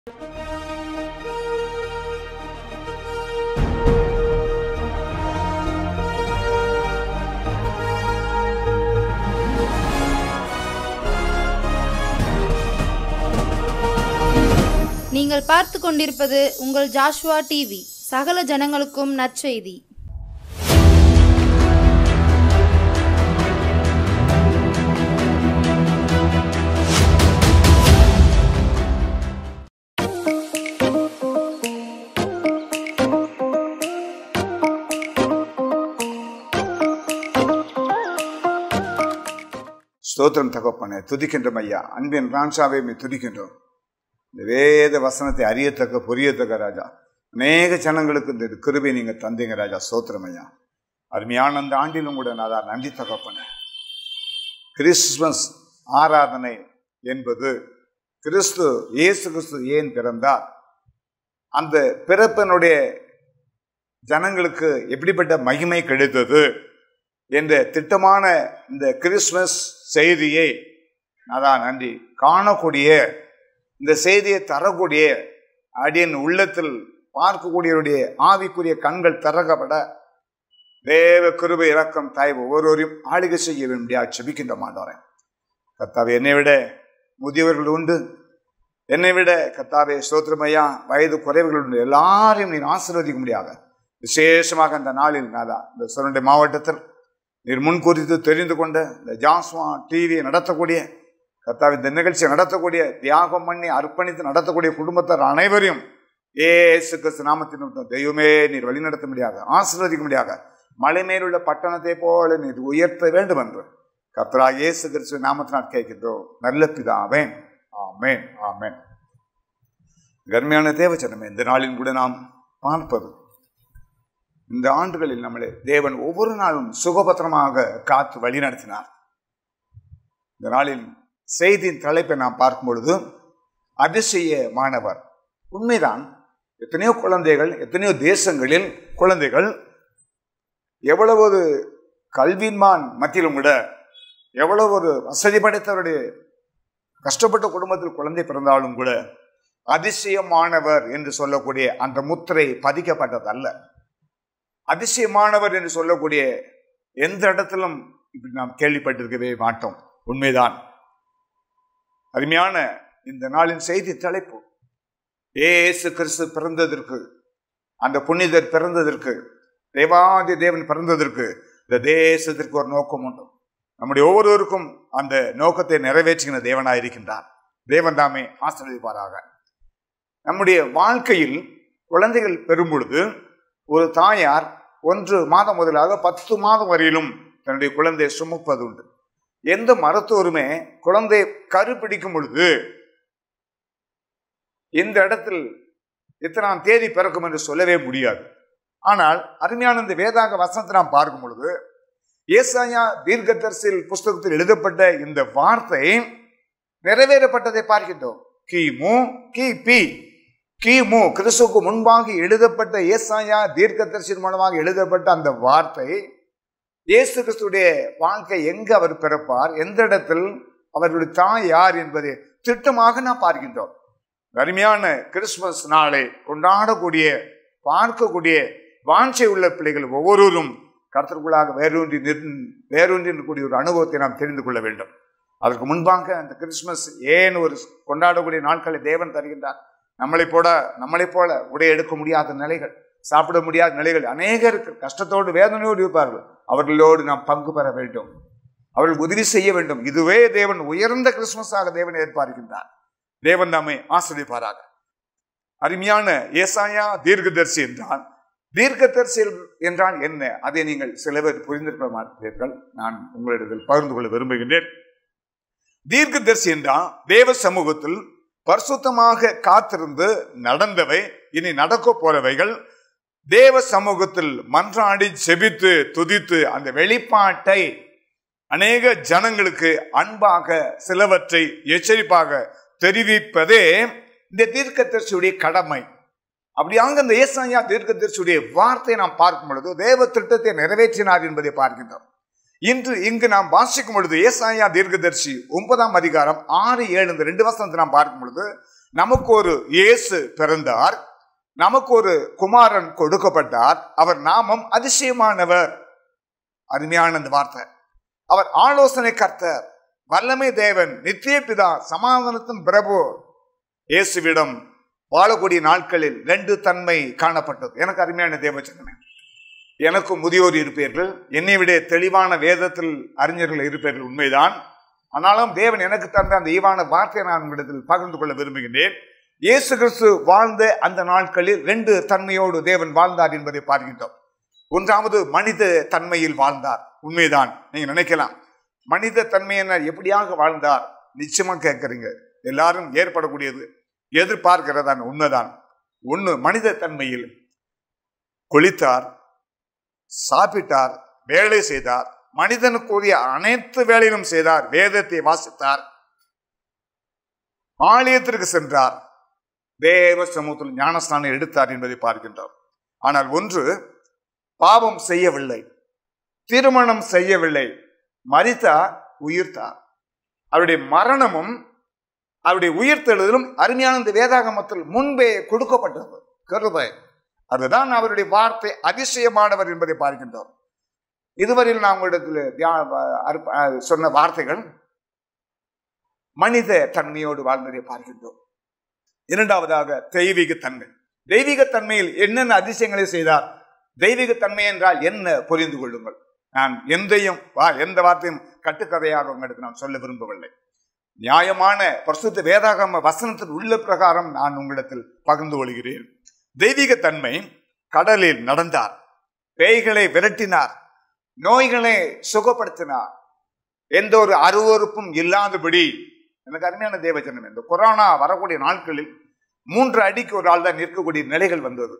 நீங்கள் பார்த்து கொண்டிருப்பது உங்கள் ஜாஷ்வா டிவி சகல ஜனங்களுக்கும் நற்செய்தி ஸ்தோத்திரம் தகப்பனே துதிக்கின்றோம் ஐயா அன்பின் ரான்சாவை மே துதிக்கின்றோம் இந்த வேத வசனத்தை அறியத்தக்க புரியத்தக்க ராஜா அநேக ஜனங்களுக்கு இந்த கிருபை நீங்க தந்தீங்க ராஜா ஸ்தோத்திரம் ஐயா அருமையான அந்த ஆண்டிலும் கூட நான் தான் நன்றி தகப்பனே கிறிஸ்துமஸ் ஆராதனை என்பது கிறிஸ்து இயேசு கிறிஸ்து ஏன் பிறந்தார் அந்த பிறப்பினுடைய ஜனங்களுக்கு எப்படிப்பட்ட மகிமை கிடைத்தது என்ற திட்டமான இந்த கிறிஸ்மஸ் செய்தியை அதான் நன்றி காணக்கூடிய இந்த செய்தியை தரக்கூடிய அடியன் உள்ளத்தில் பார்க்கக்கூடியவருடைய ஆவிக்குரிய கண்கள் திறக்கப்பட தேவ கிருபை இறக்கம் தாய் ஒவ்வொருவரையும் ஆளுகை செய்ய வேண்டியா செபிக்கின்ற மாட்டோரேன் கத்தாவை என்னை விட முதியவர்கள் உண்டு என்னை விட கத்தாவே ஸ்தோத்திரமையா வயது குறைவுகள் உண்டு எல்லாரையும் நீ ஆசீர்வதிக்க முடியாது விசேஷமாக அந்த நாளில் நாதா இந்த சுரண்டை மாவட்டத்தில் நீர் முன்குறித்து தெரிந்து கொண்ட இந்த ஜாஸ்வா டிவியை நடத்தக்கூடிய கத்தாவி இந்த நிகழ்ச்சியை நடத்தக்கூடிய தியாகம் பண்ணி அர்ப்பணித்து நடத்தக்கூடிய குடும்பத்தார் அனைவரையும் ஏசு கிறிஸ்து நாமத்தின் நிமித்தம் தெய்வமே நீர் வழிநடத்த முடியாது ஆசீர்வதிக்க முடியாது மலை மேலுள்ள பட்டணத்தை போல நீர் உயர்த்த வேண்டும் என்று கத்ரா இயேசு கிறிஸ்து நாமத்தினால் கேட்கின்றோம் நல்ல பிதாவேன் ஆமேன் ஆமேன் கர்மையான தேவச்சனமே இந்த நாளில் கூட நாம் பார்ப்பது இந்த ஆண்டுகளில் நம்மளை தேவன் ஒவ்வொரு நாளும் சுகபத்திரமாக காத்து வழிநடத்தினார் இந்த நாளில் செய்தியின் தலைப்பை நாம் பார்க்கும் பொழுது அதிசய மாணவர் உண்மைதான் எத்தனையோ குழந்தைகள் எத்தனையோ தேசங்களில் குழந்தைகள் எவ்வளவு கல்வின்மான் மத்தியிலும் கூட எவ்வளவு ஒரு வசதி படைத்தவருடைய கஷ்டப்பட்ட குடும்பத்தில் குழந்தை பிறந்தாலும் கூட அதிசயமானவர் என்று சொல்லக்கூடிய அந்த முத்திரை பதிக்கப்பட்டதல்ல அதிசயமானவர் என்று சொல்லக்கூடிய எந்த இடத்திலும் இப்படி நாம் கேள்விப்பட்டிருக்கவே மாட்டோம் உண்மைதான் அருமையான இந்த நாளின் செய்தி தலைப்பு ஏசு கிறிஸ்து பிறந்ததற்கு அந்த புனிதர் பிறந்ததற்கு தேவாதி தேவன் பிறந்ததற்கு இந்த தேசத்திற்கு ஒரு நோக்கம் உண்டு நம்முடைய ஒவ்வொருவருக்கும் அந்த நோக்கத்தை நிறைவேற்றுகிற தேவனாய் இருக்கின்றார் தேவன் தாமே ஆசிர்வதிப்பாராக நம்முடைய வாழ்க்கையில் குழந்தைகள் பெறும் பொழுது ஒரு தாயார் ஒன்று மாதம் முதலாக பத்து மாதம் வரையிலும் தன்னுடைய குழந்தையை சுமப்பது உண்டு எந்த மருத்துவருமே குழந்தை கரு பிடிக்கும் பொழுது இந்த இடத்தில் இத்தனாம் தேதி பிறக்கும் என்று சொல்லவே முடியாது ஆனால் அருமையான இந்த வேதாக வசனத்தை நாம் பார்க்கும் பொழுது ஏசாயா தீர்க்கதரிசில் புஸ்தகத்தில் எழுதப்பட்ட இந்த வார்த்தை நிறைவேறப்பட்டதை பார்க்கின்றோம் கிமு கிபி கிமு கிறிஸ்துக்கு முன்பாக எழுதப்பட்ட ஏசாயா தீர்க்கதரிசின் மூலமாக எழுதப்பட்ட அந்த வார்த்தை இயேசு கிறிஸ்துடைய வாழ்க்கை எங்கு அவர் பிறப்பார் எந்த இடத்தில் அவர்களுடைய தாய் யார் என்பதை திட்டமாக நாம் பார்க்கின்றோம் அருமையான கிறிஸ்துமஸ் நாளை கொண்டாடக்கூடிய பார்க்கக்கூடிய வாஞ்சை உள்ள பிள்ளைகள் ஒவ்வொருவரும் கருத்திற்குள்ளாக வேரூன்றி நிற் வேரூன்றி இருக்கக்கூடிய ஒரு அனுபவத்தை நாம் தெரிந்து கொள்ள வேண்டும் அதற்கு முன்பாக அந்த கிறிஸ்துமஸ் ஏன் ஒரு கொண்டாடக்கூடிய நாட்களை தேவன் தருகின்றார் நம்மளை போட நம்மளை போல உடை எடுக்க முடியாத நிலைகள் சாப்பிட முடியாத நிலைகள் அநேகருக்கு கஷ்டத்தோடு வேதனையோடு இருப்பார்கள் அவர்களோடு நாம் பங்கு பெற வேண்டும் அவர்கள் உதவி செய்ய வேண்டும் இதுவே தேவன் உயர்ந்த கிறிஸ்துமஸாக தேவன் ஏற்பார்க்கின்றார் தேவன் நம்மை ஆசிரியப்பாராக அருமையான ஏசாயா தீர்க்கதரிசி என்றால் தீர்க்கதரிசி என்றால் என்ன அதை நீங்கள் சில பேர் புரிந்திருக்க மாட்டீர்கள் நான் உங்களிடத்தில் பகிர்ந்து கொள்ள விரும்புகின்றேன் தீர்க்கதரிசி என்றால் தேவ சமூகத்தில் பரிசுத்தமாக காத்திருந்து நடந்தவை இனி நடக்க போறவைகள் தேவ சமூகத்தில் மன்றாடி செபித்து துதித்து அந்த வெளிப்பாட்டை அநேக ஜனங்களுக்கு அன்பாக சிலவற்றை எச்சரிப்பாக தெரிவிப்பதே இந்த தீர்க்கதரிசியுடைய கடமை அப்படியாக இந்த ஏசாயா தீர்க்கதரிசியுடைய வார்த்தையை நாம் பார்க்கும் பொழுது தேவ திட்டத்தை நிறைவேற்றினார் என்பதை பார்க்கின்றோம் இன்று இங்கு நாம் வாசிக்கும் பொழுது ஏசாயா தீர்க்கதரிசி ஒன்பதாம் அதிகாரம் ஆறு ஏழு இந்த ரெண்டு வசனத்தை நாம் பார்க்கும் பொழுது நமக்கு ஒரு இயேசு பிறந்தார் நமக்கு ஒரு குமாரன் கொடுக்கப்பட்டார் அவர் நாமம் அதிசயமானவர் அருமையான அந்த வார்த்தை அவர் ஆலோசனை கர்த்தர் வல்லமை தேவன் நித்திய பிதா சமாதானத்தின் பிரபு இயேசுவிடம் வாழக்கூடிய நாட்களில் ரெண்டு தன்மை காணப்பட்டது எனக்கு அருமையான தேவச்சனமே எனக்கும் முதியோர் இருப்பீர்கள் என்னை விட தெளிவான வேதத்தில் அறிஞர்கள் இருப்பீர்கள் உண்மைதான் ஆனாலும் தேவன் எனக்கு தந்த அந்த ஈவான வார்த்தையை நான் உங்களிடத்தில் பகிர்ந்து கொள்ள விரும்புகின்றேன் இயேசு கிறிஸ்து வாழ்ந்த அந்த நாட்களில் ரெண்டு தன்மையோடு தேவன் வாழ்ந்தார் என்பதை பார்க்கின்றோம் ஒன்றாவது மனித தன்மையில் வாழ்ந்தார் உண்மைதான் நீங்க நினைக்கலாம் மனித தன்மையினர் எப்படியாக வாழ்ந்தார் நிச்சயமா கேட்கறீங்க எல்லாரும் ஏற்படக்கூடியது எதிர்பார்க்கிறதான் உண்மைதான் ஒண்ணு மனித தன்மையில் குளித்தார் சாப்பிட்டார் வேலை செய்தார் மனிதனுக்குரிய அனைத்து வேலையிலும் செய்தார் வேதத்தை வாசித்தார் ஆலயத்திற்கு சென்றார் தேவ சமூகத்தில் ஞானஸ்தானம் எடுத்தார் என்பதை பார்க்கின்றோம் ஆனால் ஒன்று பாவம் செய்யவில்லை திருமணம் செய்யவில்லை மரித்தார் உயிர்த்தார் அவருடைய மரணமும் அவருடைய உயிர்த்தெழுதலும் அருமையான இந்த வேதாகமத்தில் முன்பே கொடுக்கப்பட்டது கருதை அதுதான் அவருடைய வார்த்தை அதிசயமானவர் என்பதை பார்க்கின்றோம் இதுவரையில் நான் உங்களிடத்தில் தியா- அற்ப- அஹ் சொன்ன வார்த்தைகள் மனித தன்மையோடு வாழ்ந்ததை பார்க்கின்றோம் இரண்டாவதாக தெய்வீக தன்மை தெய்வீக தன்மையில் என்னென்ன அதிசயங்களை செய்தார் தெய்வீக தன்மை என்றால் என்ன புரிந்து கொள்ளுங்கள் நான் எந்தையும் வா எந்த வார்த்தையும் கட்டுக்கதையாக உங்களுக்கு நான் சொல்ல விரும்பவில்லை நியாயமான பரிசுத்த வேதாகம வசனத்தின் உள்ள பிரகாரம் நான் உங்களிடத்தில் பகிர்ந்து கொள்கிறேன் தெய்வீக தன்மை கடலில் நடந்தார் பேய்களை விரட்டினார் நோய்களை சுகப்படுத்தினார் எந்த ஒரு அருவறுப்பும் இல்லாதபடி எனக்கு அருமையான தேவச்சனம் இந்த கொரோனா வரக்கூடிய நாட்களில் மூன்று அடிக்கு ஒரு ஆள் தான் நிற்கக்கூடிய நிலைகள் வந்தது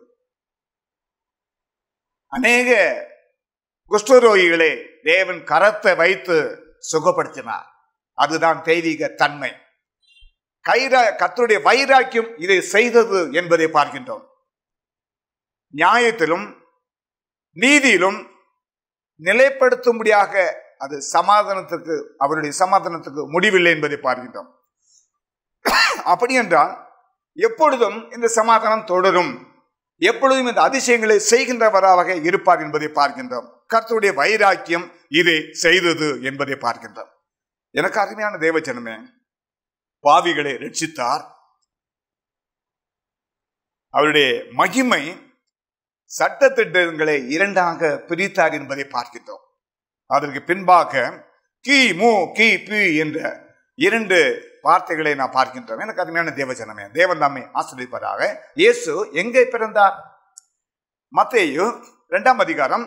அநேக குஷ்டரோகிகளை தேவன் கரத்தை வைத்து சுகப்படுத்தினார் அதுதான் தெய்வீக தன்மை கைரா கர்த்தருடைய வைராக்கியம் இதை செய்தது என்பதை பார்க்கின்றோம் நியாயத்திலும் நீதியிலும் நிலைப்படுத்தும்படியாக அது சமாதானத்துக்கு அவருடைய சமாதானத்துக்கு முடிவில்லை என்பதை பார்க்கின்றோம் அப்படி என்றால் எப்பொழுதும் இந்த சமாதானம் தொடரும் எப்பொழுதும் இந்த அதிசயங்களை செய்கின்றவராக இருப்பார் என்பதை பார்க்கின்றோம் கர்த்தருடைய வைராக்கியம் இதை செய்தது என்பதை பார்க்கின்றோம் எனக்கு அருமையான தேவச்சனமே பாவிகளை ரட்சித்தார் அவருடைய மகிமை சட்டத்திட்டங்களை இரண்டாக பிரித்தார் என்பதை பார்க்கின்றோம் அதற்கு பின்பாக கி மு கி பி என்ற இரண்டு வார்த்தைகளை நான் பார்க்கின்றோம் எனக்கு அருமையான தேவஜனமே தேவன் நம்மை ஆசிரியப்பதாக இயேசு எங்கே பிறந்தார் மத்தேயு இரண்டாம் அதிகாரம்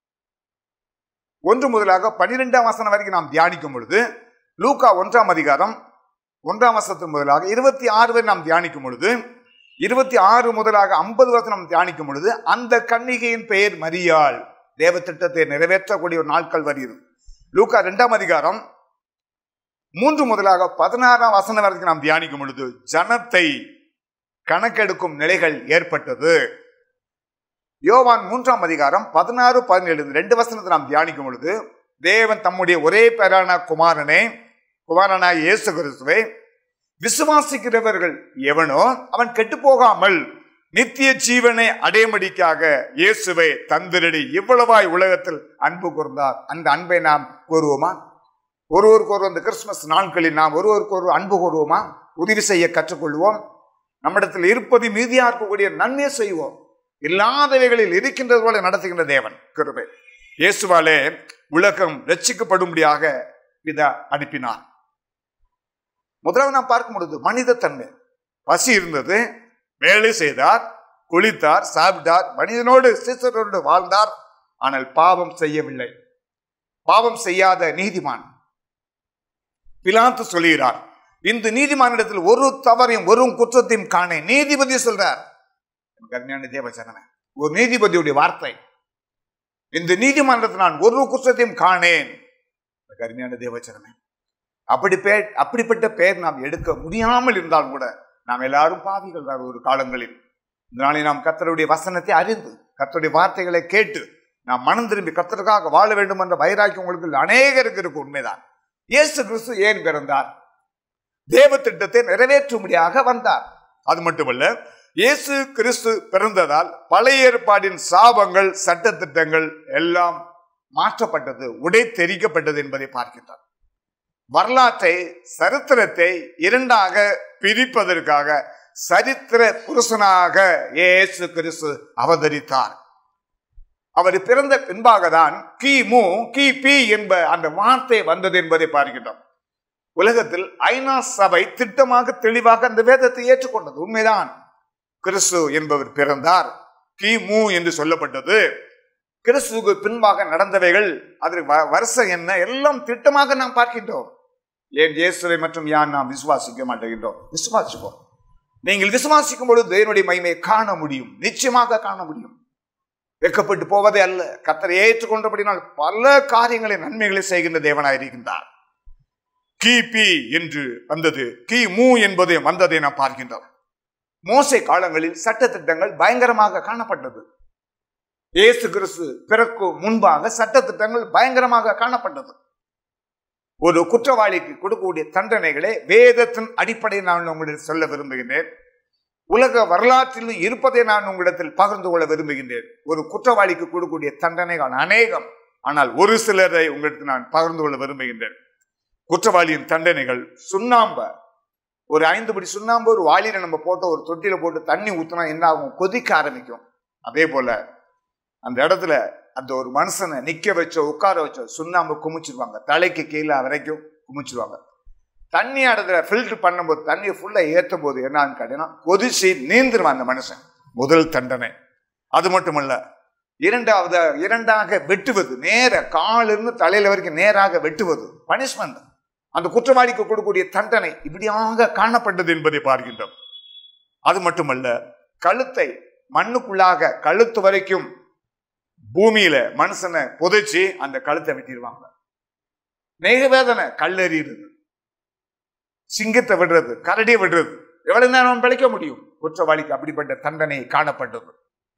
ஒன்று முதலாக பனிரெண்டாம் வசனம் வரைக்கும் நாம் தியானிக்கும் பொழுது லூக்கா ஒன்றாம் அதிகாரம் ஒன்றாம் வசனத்து முதலாக இருபத்தி ஆறு வரை நாம் தியானிக்கும் பொழுது இருபத்தி ஆறு முதலாக ஐம்பது வசனம் தியானிக்கும் பொழுது அந்த கன்னிகையின் பெயர் மரியாள் தேவ திட்டத்தை நிறைவேற்றக்கூடிய ஒரு நாட்கள் வருகிறது லூக்கா இரண்டாம் அதிகாரம் மூன்று முதலாக பதினாறாம் வசனம் வரைக்கும் நாம் தியானிக்கும் பொழுது ஜனத்தை கணக்கெடுக்கும் நிலைகள் ஏற்பட்டது யோவான் மூன்றாம் அதிகாரம் பதினாறு பதினேழு இந்த ரெண்டு வசனத்தை நாம் தியானிக்கும் பொழுது தேவன் தம்முடைய ஒரே பேரான குமாரனே குமாரனாய் இயேசு கிறிஸ்துவை விசுவாசிக்கிறவர்கள் எவனோ அவன் கெட்டு போகாமல் நித்திய ஜீவனை அடைமடிக்காக இயேசுவை தந்திரடி இவ்வளவாய் உலகத்தில் அன்பு கூர்ந்தார் அந்த அன்பை நாம் கூறுவோமா ஒருவருக்கு ஒருவர் இந்த கிறிஸ்துமஸ் நாட்களில் நாம் ஒருவருக்கு ஒருவர் அன்பு கூறுவோமா உதவி செய்ய கற்றுக்கொள்வோம் நம்மிடத்தில் இருப்பது மீதியா இருக்கக்கூடிய நன்மையை செய்வோம் இல்லாதவைகளில் இருக்கின்றது போல நடத்துகின்ற தேவன் கிருபை இயேசுவாலே உலகம் ரட்சிக்கப்படும்படியாக பிதா அனுப்பினார் முதலாவது நாம் பார்க்கும் பொழுது மனித தன்மை பசி இருந்தது வேலை செய்தார் குளித்தார் சாப்பிட்டார் மனிதனோடு சீசரோடு வாழ்ந்தார் ஆனால் பாவம் செய்யவில்லை பாவம் செய்யாத நீதிமான் பிலாத்து சொல்லுகிறார் இந்த நீதிமானிடத்தில் ஒரு தவறையும் ஒரு குற்றத்தையும் காணேன் நீதிபதி சொல்றார் எனக்கு அருமையான தேவச்சனமே ஒரு நீதிபதியுடைய வார்த்தை இந்த நீதிமன்றத்தில் நான் ஒரு குற்றத்தையும் காணேன் எனக்கு அருமையான தேவச்சனமே அப்படி பேர் அப்படிப்பட்ட பெயர் நாம் எடுக்க முடியாமல் இருந்தாலும் கூட நாம் எல்லாரும் பாவிகள் தான் ஒரு காலங்களில் இந்த நாளில் நாம் கர்த்தருடைய வசனத்தை அறிந்து கர்த்தருடைய வார்த்தைகளை கேட்டு நாம் மனம் திரும்பி கர்த்தருக்காக வாழ வேண்டும் என்ற வைராக்கியம் உங்களுக்கு அநேகருக்கு இருக்கு உண்மைதான் இயேசு கிறிஸ்து ஏன் பிறந்தார் தேவ திட்டத்தை நிறைவேற்றும்படியாக வந்தார் அது மட்டுமல்ல இயேசு கிறிஸ்து பிறந்ததால் பழைய ஏற்பாடின் சாபங்கள் சட்ட திட்டங்கள் எல்லாம் மாற்றப்பட்டது உடை தெரிக்கப்பட்டது என்பதை பார்க்கின்றார் வரலாற்றை சரித்திரத்தை இரண்டாக பிரிப்பதற்காக சரித்திர புருஷனாக இயேசு கிறிஸ்து அவதரித்தார் அவர் பிறந்த பின்பாக தான் கிமு கிபி என்ப அந்த வார்த்தை வந்தது என்பதை பார்க்கின்றோம் உலகத்தில் ஐநா சபை திட்டமாக தெளிவாக அந்த வேதத்தை ஏற்றுக்கொண்டது உண்மைதான் கிறிஸ்து என்பவர் பிறந்தார் கிமு என்று சொல்லப்பட்டது கிறிஸ்துவுக்கு பின்பாக நடந்தவைகள் அதற்கு வ- வருஷம் என்ன எல்லாம் திட்டமாக நாம் பார்க்கின்றோம் ஏன் இயேசுவை மற்றும் யான் நாம் விசுவாசிக்க மாட்டேங்கின்றோம் விசுவாசிப்போம் நீங்கள் விசுவாசிக்கும் பொழுது தேவனுடைய மகிமையை காண முடியும் நிச்சயமாக காண முடியும் வெக்கப்பட்டு போவதே அல்ல கத்தரை ஏற்றுக்கொண்டபடினால் பல காரியங்களை நன்மைகளை செய்கின்ற தேவனாயிருக்கின்றார் கிபி என்று வந்தது கி மு என்பது வந்ததை நாம் பார்க்கின்றோம் மோசை காலங்களில் சட்ட திட்டங்கள் பயங்கரமாக காணப்பட்டது இயேசு கிறிஸ்து பிறக்கும் முன்பாக சட்ட திட்டங்கள் பயங்கரமாக காணப்பட்டது ஒரு குற்றவாளிக்கு கொடுக்கக்கூடிய தண்டனைகளை வேதத்தின் அடிப்படையில் நான் உங்களிடம் சொல்ல விரும்புகின்றேன் உலக வரலாற்றில் இருப்பதை நான் உங்களிடத்தில் பகிர்ந்து கொள்ள விரும்புகின்றேன் ஒரு குற்றவாளிக்கு கொடுக்கக்கூடிய தண்டனைகள் அநேகம் ஆனால் ஒரு சிலரை உங்களுக்கு நான் பகிர்ந்து கொள்ள விரும்புகின்றேன் குற்றவாளியின் தண்டனைகள் சுண்ணாம்ப ஒரு ஐந்து படி சுண்ணாம்பு ஒரு வாளியில நம்ம போட்டு ஒரு தொட்டியில போட்டு தண்ணி ஊத்துனா என்ன ஆகும் கொதிக்க ஆரம்பிக்கும் அதே போல அந்த இடத்துல அந்த ஒரு மனுஷனை நிக்க வச்ச உட்கார வச்ச சுண்ணாம்பு குமிச்சிருவாங்க தலைக்கு கீழே வரைக்கும் குமிச்சிருவாங்க தண்ணி இடத்துல ஃபில்டர் பண்ணும்போது தண்ணியை ஃபுல்லா ஏற்றும் போது என்னன்னு கேட்டீங்கன்னா கொதிச்சு நீந்துருவான் அந்த மனுஷன் முதல் தண்டனை அது மட்டுமல்ல இரண்டாவது இரண்டாக வெட்டுவது நேர காலிலிருந்து தலையில வரைக்கும் நேராக வெட்டுவது பனிஷ்மெண்ட் அந்த குற்றவாளிக்கு கொடுக்கக்கூடிய தண்டனை இப்படியாக காணப்பட்டது என்பதை பார்க்கின்றோம் அது மட்டுமல்ல கழுத்தை மண்ணுக்குள்ளாக கழுத்து வரைக்கும் பூமியில மனுஷனை புதைச்சு அந்த கழுத்தை வெட்டிடுவாங்க நெக வேதனை கல்லெறியுறது சிங்கத்தை விடுறது கரடியை விடுறது எவ்வளவு நேரம் பிழைக்க முடியும் குற்றவாளிக்கு அப்படிப்பட்ட தண்டனை காணப்பட்டது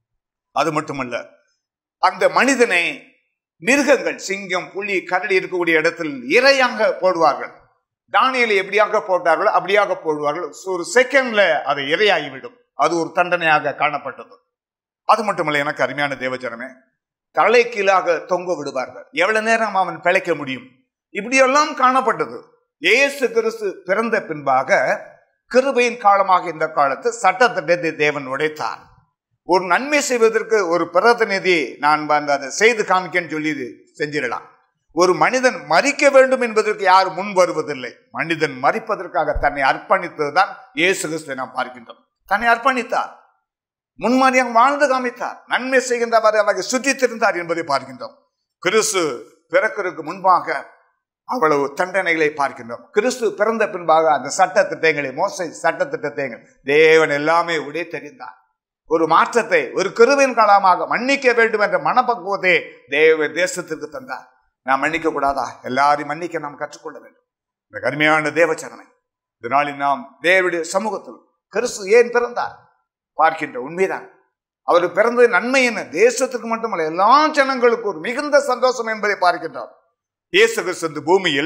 அது மட்டுமல்ல அந்த மனிதனை மிருகங்கள் சிங்கம் புலி கரடி இருக்கக்கூடிய இடத்தில் இரையாக போடுவார்கள் தானியலை எப்படியாக போட்டார்களோ அப்படியாக போடுவார்கள் ஒரு செகண்ட்ல அது இரையாகிவிடும் அது ஒரு தண்டனையாக காணப்பட்டது அது மட்டுமல்ல எனக்கு அருமையான தேவச்சரமே தலை கீழாக தொங்க விடுவார்கள் எவ்வளவு நேரம் அவன் பிழைக்க முடியும் இப்படியெல்லாம் காணப்பட்டது இயேசு கிறிஸ்து பிறந்த பின்பாக கிருபையின் காலமாக இந்த காலத்து சட்டத்திட்டத்தை தேவன் உடைத்தார் ஒரு நன்மை செய்வதற்கு ஒரு பிரதிநிதி நான் வந்து அதை செய்து காமிக்கன்னு சொல்லி இது செஞ்சிடலாம் ஒரு மனிதன் மறிக்க வேண்டும் என்பதற்கு யார் முன் வருவதில்லை மனிதன் மறிப்பதற்காக தன்னை அர்ப்பணித்ததுதான் இயேசு கிறிஸ்துவை நாம் பார்க்கின்றோம் தன்னை அர்ப்பணித்தார் முன்மாதிரியாக வாழ்ந்து காமித்தார் நன்மை செய்கின்றவர் அவரை சுற்றித் திரிந்தார் என்பதை பார்க்கின்றோம் கிறிஸ்து பிறக்கிறதுக்கு முன்பாக அவ்வளவு தண்டனைகளை பார்க்கின்றோம் கிறிஸ்து பிறந்த பின்பாக அந்த சட்ட திட்டங்களை மோசை சட்ட திட்டத்தை தேவன் எல்லாமே உடை தெரிந்தார் ஒரு மாற்றத்தை ஒரு கிருவின் காலமாக மன்னிக்க வேண்டும் என்ற மனப்பக்குவத்தை தேவ தேசத்திற்கு தந்தார் நாம் மன்னிக்க கூடாதா எல்லாரையும் மன்னிக்க நாம் கற்றுக்கொள்ள வேண்டும் இந்த கருமையான தேவச்சரணை இதனாலில் நாம் தேவனுடைய சமூகத்தில் கிறிஸ்து ஏன் பிறந்தார் பார்க்கின்ற உண்மைதான் அவர் பிறந்தது நன்மை என்ன தேசத்துக்கு மட்டுமல்ல எல்லா ஜனங்களுக்கும் ஒரு மிகுந்த சந்தோஷம் என்பதை பார்க்கின்றோம் இயேசு கிறிஸ்து இந்த பூமியில்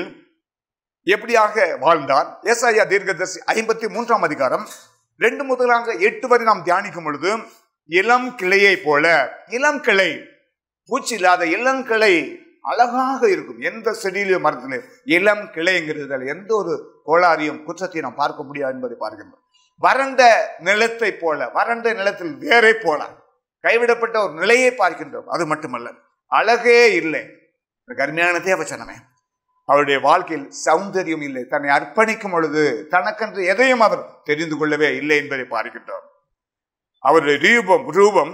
எப்படியாக வாழ்ந்தார் ஏசாயா தீர்க்கதரிசி ஐம்பத்தி மூன்றாம் அதிகாரம் ரெண்டு முதலாக எட்டு வரை நாம் தியானிக்கும் பொழுது இளம் கிளையை போல இளம் கிளை பூச்சி இல்லாத இளம் கிளை அழகாக இருக்கும் எந்த செடியிலும் மரத்திலும் இளம் கிளைங்கிறது எந்த ஒரு கோளாறையும் குற்றத்தையும் நாம் பார்க்க முடியாது என்பதை பார்க்கின்றோம் வறண்ட நிலத்தை போல வறண்ட நிலத்தில் வேரை போல கைவிடப்பட்ட ஒரு நிலையை பார்க்கின்றோம் அது மட்டுமல்ல அழகே இல்லை கருமையான தேவச்சனமே அவருடைய வாழ்க்கையில் சௌந்தரியம் இல்லை தன்னை அர்ப்பணிக்கும் பொழுது தனக்கென்று எதையும் அவர் தெரிந்து கொள்ளவே இல்லை என்பதை பார்க்கின்றோம் அவருடைய ரூபம் ரூபம்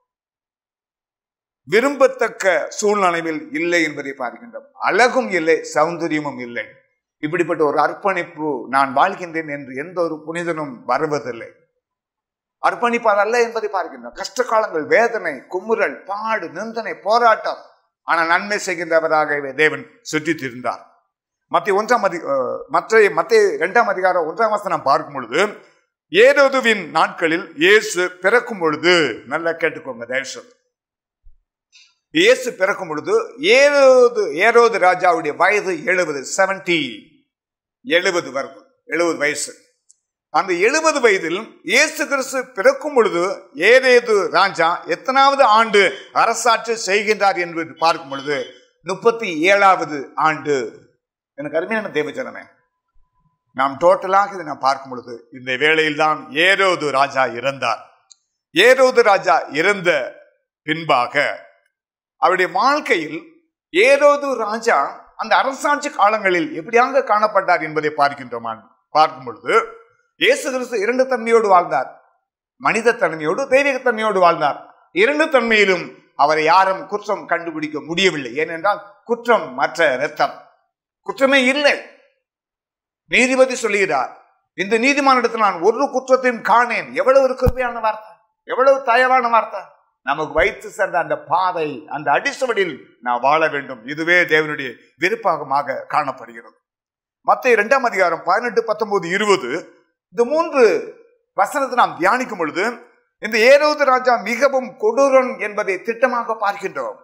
விரும்பத்தக்க சூழ்நிலையில் இல்லை என்பதை பார்க்கின்றோம் அழகும் இல்லை சௌந்தரியமும் இல்லை இப்படிப்பட்ட ஒரு அர்ப்பணிப்பு நான் வாழ்கின்றேன் என்று எந்த ஒரு புனிதனும் வருவதில்லை அர்ப்பணிப்பார் அல்ல என்பதை பார்க்கின்றோம் கஷ்ட காலங்கள் வேதனை குமுறல் பாடு நிந்தனை போராட்டம் ஆனால் நன்மை செய்கின்றவராகவே தேவன் சுற்றித் இருந்தார் மத்திய ஒன்றாம் அதி மற்ற மத்திய இரண்டாம் அதிகாரம் ஒன்றாம் வசனம் பார்க்கும் பொழுது ஏரோதுவின் நாட்களில் இயேசு பிறக்கும் பொழுது நல்லா கேட்டுக்கோங்க தேசம் இயேசு பிறக்கும் பொழுது ஏரோது ஏரோது ராஜாவுடைய வயது எழுபது செவன்டி எழுபது வருது எழுபது வயசு அந்த எழுபது வயதில் இயேசு கிறிஸ்து பிறக்கும் பொழுது ஏதேது ராஜா எத்தனாவது ஆண்டு அரசாட்சி செய்கின்றார் என்பது பார்க்கும் பொழுது முப்பத்தி ஏழாவது ஆண்டு எனக்கு அருமையான தேவஜனமே நாம் டோட்டலாக இதை நாம் பார்க்கும் பொழுது இந்த வேளையில் தான் ஏரோது ராஜா இறந்தார் ஏரோது ராஜா இறந்த பின்பாக அவருடைய வாழ்க்கையில் ஏரோது ராஜா அந்த அரசாட்சி காலங்களில் எப்படியாக காணப்பட்டார் என்பதை பார்க்கின்றோம் பார்க்கும் பொழுது இயேசு கிறிஸ்து இரண்டு தன்மையோடு வாழ்ந்தார் மனித தன்மையோடு தெய்வீக தன்மையோடு வாழ்ந்தார் இரண்டு தன்மையிலும் அவரை யாரும் குற்றம் கண்டுபிடிக்க முடியவில்லை ஏனென்றால் குற்றம் மற்ற இரத்தம் குற்றமே இல்லை நீதிபதி சொல்லுகிறார் இந்த நீதிமானிடத்தில் நான் ஒரு குற்றத்தையும் காணேன் எவ்வளவு ஒரு கிருபையான வார்த்தை எவ்வளவு தயவான வார்த்தை நமக்கு வைத்து சென்ற அந்த பாதை அந்த அடிசுவடில் நான் வாழ வேண்டும் இதுவே தேவனுடைய விருப்பமாக காணப்படுகிறது மத்த இரண்டாம் அதிகாரம் பதினெட்டு பத்தொன்பது இருபது இந்த மூன்று வசனத்தை நாம் தியானிக்கும் பொழுது இந்த ஏரோது ராஜா மிகவும் கொடூரன் என்பதை திட்டமாக பார்க்கின்றோம்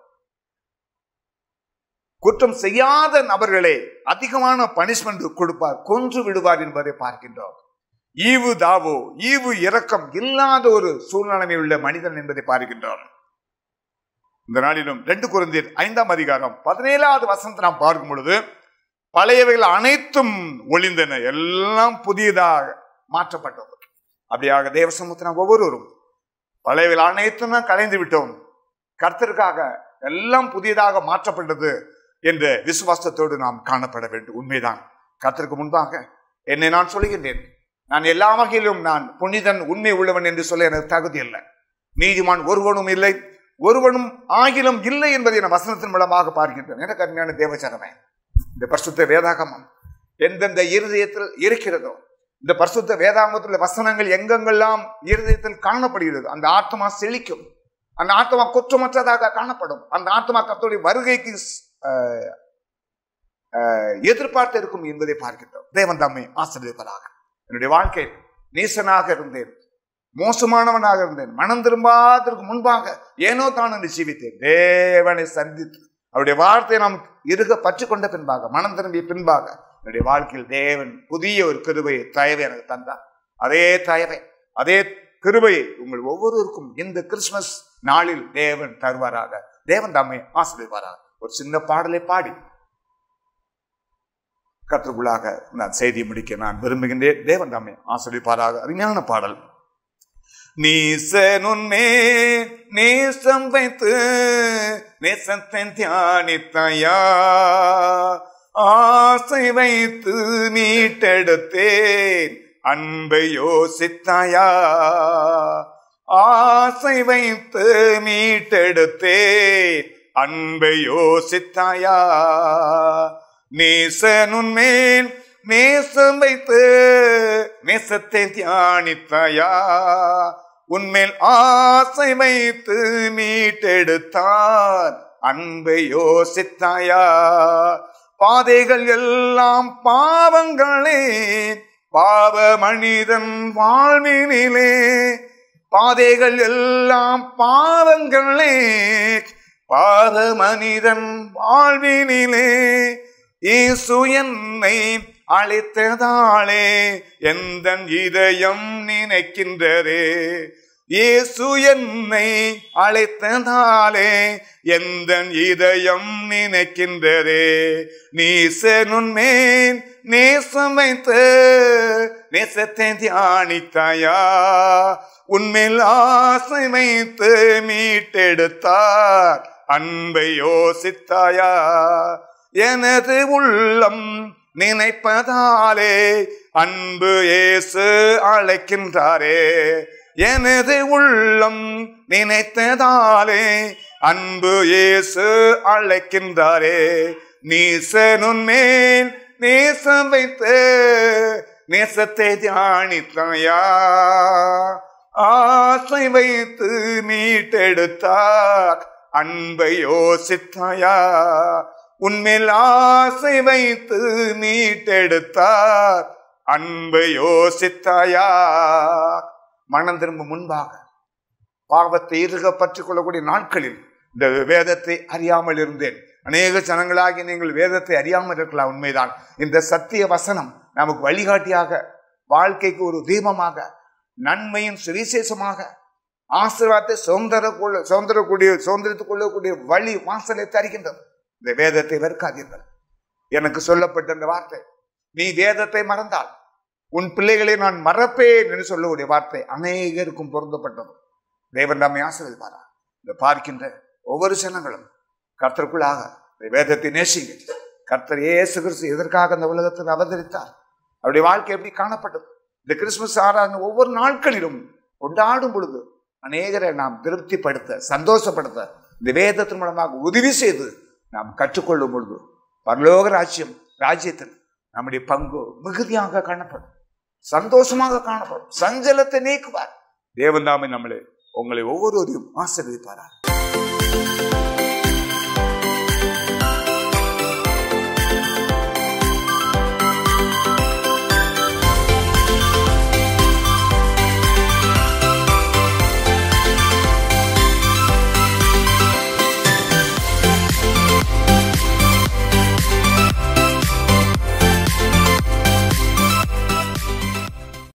குற்றம் செய்யாத நபர்களே அதிகமான பனிஷ்மெண்ட் கொடுப்பார் கொன்று விடுவார் என்பதை பார்க்கின்றோம் ஈவு தாவோ ஈவு இரக்கம் இல்லாத ஒரு சூழ்நிலைமை உள்ள மனிதன் என்பதை பார்க்கின்றோம் இந்த நாளிலும் ரெண்டு குழந்தையர் ஐந்தாம் அதிகாரம் பதினேழாவது வசனத்தை நாம் பார்க்கும் பொழுது பழையவைகள் அனைத்தும் ஒளிந்தன எல்லாம் புதியதாக மாற்றப்பட்டது அப்படியாக தேவசமுத்தின ஒவ்வொருவரும் பழையவைகள் அனைத்தும் தான் கலைந்து விட்டோம் கர்த்தருக்காக எல்லாம் புதியதாக மாற்றப்பட்டது என்ற விசுவாசத்தோடு நாம் காணப்பட வேண்டும் உண்மைதான் கர்த்தருக்கு முன்பாக என்னை நான் சொல்லுகின்றேன் நான் எல்லா வகையிலும் நான் புனிதன் உண்மை உள்ளவன் என்று சொல்ல எனக்கு தகுதி இல்லை நீதிமான் ஒருவனும் இல்லை ஒருவனும் ஆகிலும் இல்லை என்பதை நான் வசனத்தின் மூலமாக பார்க்கின்றேன் எனக்கு அருமையான தேவச்சரமே இந்த பரிசுத்த வேதாகமம் எந்தெந்த இருதயத்தில் இருக்கிறதோ இந்த பரிசுத்த வேதாகமத்தில் வசனங்கள் எங்கெங்கெல்லாம் இருதயத்தில் காணப்படுகிறது அந்த ஆத்மா செழிக்கும் அந்த ஆத்மா குற்றமற்றதாக காணப்படும் அந்த ஆத்மா கத்தோடைய வருகைக்கு அஹ், அஹ், எதிர்பார்த்து இருக்கும் என்பதை பார்க்கின்றோம் தேவன் தம்மை ஆசிரியப்பதாக என்னுடைய வாழ்க்கை நீசனாக இருந்தேன் மோசமானவனாக இருந்தேன் மனம் திரும்பாததற்கு முன்பாக ஏனோ தான் என்று ஜீவித்தேன் தேவனை சந்தித்து அவருடைய வார்த்தையை நாம் இருக பற்றி கொண்ட பின்பாக மனம் திரும்பிய பின்பாக என்னுடைய வாழ்க்கையில் தேவன் புதிய ஒரு கிருபையை தயவை எனக்கு தந்தார் அதே தயவை அதே கிருபையை உங்கள் ஒவ்வொருவருக்கும் இந்த கிறிஸ்துமஸ் நாளில் தேவன் தருவாராக தேவன் தாமே ஆசிரியப்பாராக ஒரு சின்ன பாடலை பாடி கற்றுக்குள்ளாக நான் செய்தி முடிக்க நான் விரும்புகின்றேன் தேவன் தாமே ஆசிரியப்பாராக அருமையான பாடல் நீசனுன்மே நேசம் வைத்து நேசத்தை தியானித்தாயா ஆசை வைத்து மீட்டெடுத்தேன் அன்பை யோசித்தாயா ஆசை வைத்து மீட்டெடுத்தேன் அன்பை யோசித்தாயா நேசனுன்மேல் நேசம் வைத்து நேசத்தை தியானித்தாயா உன்மேல் ஆசை வைத்து மீட்டெடுத்தார் அன்பை யோசித்தாயா பாதைகள் எல்லாம் பாவங்களே பாவ மனிதன் வாழ்வினிலே பாதைகள் எல்லாம் பாவங்களே பாவ மனிதன் வாழ்வினிலே இயேசு என்னை அழைத்ததாலே எந்த இதயம் நினைக்கின்றதே இயேசு என்னை அழைத்ததாலே எந்த இதயம் நினைக்கின்றதே நீசனுன்மேல் நேசம் வைத்து நேசத்தை தியானித்தாயா உன்மேல் ஆசை வைத்து மீட்டெடுத்தார் அன்பை யோசித்தாயா எனது உள்ளம் நினைப்பதாலே அன்பு இயேசு அழைக்கின்றாரே எனது உள்ளம் நினைத்ததாலே அன்பு இயேசு அழைக்கின்றாரே நீசனுன்மேல் நேசம் வைத்து நேசத்தை தியானித்தாயா ஆசை வைத்து மீட்டெடுத்தார் அன்பை யோசித்தாயா உன்மேல் ஆசை வைத்து மீட்டெடுத்தார் அன்பை யோசித்தாயா மனம் திரும்ப முன்பாக பாவத்தை இருக பற்றிக் கொள்ளக்கூடிய நாட்களில் இந்த வேதத்தை அறியாமல் இருந்தேன் அநேக ஜனங்களாகி நீங்கள் வேதத்தை அறியாமல் இருக்கலாம் உண்மைதான் இந்த சத்திய வசனம் நமக்கு வழிகாட்டியாக வாழ்க்கைக்கு ஒரு தீபமாக நன்மையும் சுவிசேஷமாக ஆசீர்வாதத்தை சுதந்திர கொள்ள சுதந்திரக்கூடிய சுதந்திரத்துக் கொள்ளக்கூடிய வழி வாசலை தருகின்றது இந்த வேதத்தை வெறுக்காதீர்கள் எனக்கு சொல்லப்பட்ட இந்த வார்த்தை நீ வேதத்தை மறந்தால் உன் பிள்ளைகளை நான் மறப்பேன் என்று சொல்லக்கூடிய வார்த்தை அநேகருக்கும் பொருந்தப்பட்டது தேவன் நம்மை ஆசீர்வதிப்பாரா இந்த பார்க்கின்ற ஒவ்வொரு ஜனங்களும் கர்த்தருக்குள்ளாக இந்த வேதத்தை நேசிங்க கர்த்தர் இயேசு கிறிஸ்து எதற்காக இந்த உலகத்தில் அவதரித்தார் அவருடைய வாழ்க்கை எப்படி காணப்பட்டது இந்த கிறிஸ்துமஸ் ஆராதனை ஒவ்வொரு நாட்களிலும் கொண்டாடும் பொழுது அநேகரை நாம் திருப்திப்படுத்த சந்தோஷப்படுத்த இந்த வேதத்தின் மூலமாக உதவி செய்து நாம் கற்றுக்கொள்ளும் பொழுது பரலோக ராஜ்யம் ராஜ்யத்தில் நம்முடைய பங்கு மிகுதியாக காணப்படும் சந்தோஷமாக காணப்படும் சஞ்சலத்தை நீக்குவார் தேவன் தாமே நம்மளை உங்களை ஒவ்வொருவரையும் ஆசீர்வதிப்பாரா